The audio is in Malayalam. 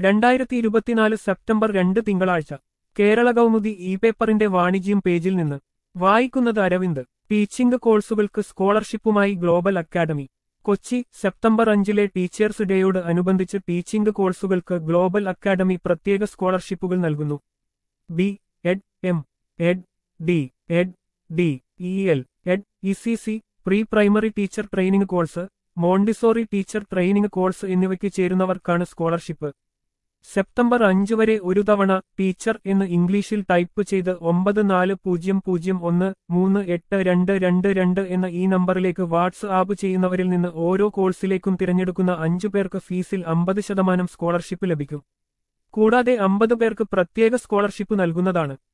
രണ്ടായിരത്തി ഇരുപത്തിനാല് സെപ്റ്റംബർ രണ്ട് തിങ്കളാഴ്ച കേരള കൗമുദി ഇ പേപ്പറിന്റെ വാണിജ്യം പേജിൽ നിന്ന് വായിക്കുന്നത് അരവിന്ദ് ടീച്ചിംഗ് കോഴ്സുകൾക്ക് സ്കോളർഷിപ്പുമായി ഗ്ലോബൽ അക്കാദമി കൊച്ചി സെപ്റ്റംബർ അഞ്ചിലെ ടീച്ചേഴ്സ് ഡേയോട് അനുബന്ധിച്ച് ടീച്ചിംഗ് കോഴ്സുകൾക്ക് ഗ്ലോബൽ അക്കാദമി പ്രത്യേക സ്കോളർഷിപ്പുകൾ നൽകുന്നു B Ed M Ed D Ed D E L Ed E C C pre primary teacher training course Montessori teacher training course എന്നിവയ്ക്ക് ചേരുന്നവർക്കാണ് സ്കോളർഷിപ്പ് സെപ്റ്റംബർ അഞ്ച് വരെ ഒരു തവണ ടീച്ചർ എന്ന് ഇംഗ്ലീഷിൽ ടൈപ്പ് ചെയ്ത് ഒമ്പത് നാല് പൂജ്യം പൂജ്യം ഒന്ന് മൂന്ന് എട്ട് രണ്ട് രണ്ട് രണ്ട് എന്ന ഈ നമ്പറിലേക്ക് വാട്സ് ആപ്പ് ചെയ്യുന്നവരിൽ നിന്ന് ഓരോ കോഴ്സിലേക്കും തിരഞ്ഞെടുക്കുന്ന അഞ്ചു പേർക്ക് ഫീസിൽ അമ്പത് ശതമാനം സ്കോളർഷിപ്പ് ലഭിക്കും കൂടാതെ അമ്പത് പേർക്ക് പ്രത്യേക സ്കോളർഷിപ്പ് നൽകുന്നതാണ്